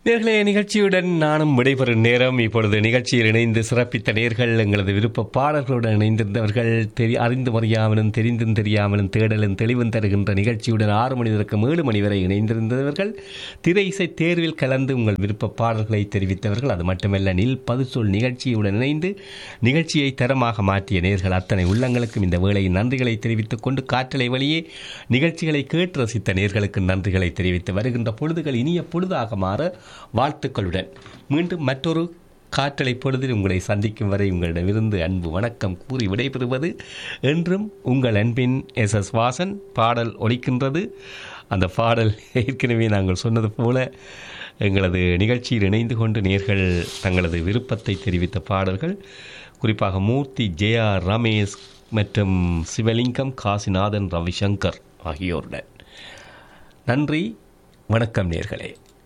நேர்களே நிகழ்ச்சியுடன் நானும் விடைபெறும் நேரம் இப்பொழுது நிகழ்ச்சியில் இணைந்து சிறப்பித்த நேர்கள் எங்களது விருப்ப பாடல்களுடன் இணைந்திருந்தவர்கள் தெரி அறிந்து அறியாமலும் தெரிந்தும் தெரியாமலும் தேடலும் தெளிவும் தருகின்ற நிகழ்ச்சியுடன் ஆறு மணி தொடக்கம் ஏழு மணி வரை இணைந்திருந்தவர்கள் திரை இசை தேர்வில் கலந்து உங்கள் விருப்ப பாடல்களை தெரிவித்தவர்கள் அது மட்டுமல்ல நில் பதுசொல் நிகழ்ச்சியுடன் இணைந்து நிகழ்ச்சியை தரமாக மாற்றிய நேர்கள் அத்தனை உள்ளங்களுக்கும் இந்த வேளையின் நன்றிகளை தெரிவித்துக் கொண்டு காற்றலை வழியே நிகழ்ச்சிகளை கேட்டு ரசித்த நேர்களுக்கு நன்றிகளை தெரிவித்து வருகின்ற பொழுதுகள் இனிய பொழுதாக மாற வாழ்த்துக்களுடன் மீண்டும் மற்றொரு காற்றலை பொழுதில் உங்களை சந்திக்கும் வரை உங்களிடமிருந்து அன்பு வணக்கம் கூறி விடைபெறுவது என்றும் உங்கள் அன்பின் எஸ் எஸ் வாசன் பாடல் ஒலிக்கின்றது அந்த பாடல் ஏற்கனவே நாங்கள் சொன்னது போல எங்களது நிகழ்ச்சியில் இணைந்து கொண்டு நேர்கள் தங்களது விருப்பத்தை தெரிவித்த பாடல்கள் குறிப்பாக மூர்த்தி ஜெயா ரமேஷ் மற்றும் சிவலிங்கம் காசிநாதன் ரவிசங்கர் ஆகியோருடன் நன்றி வணக்கம் நேர்களே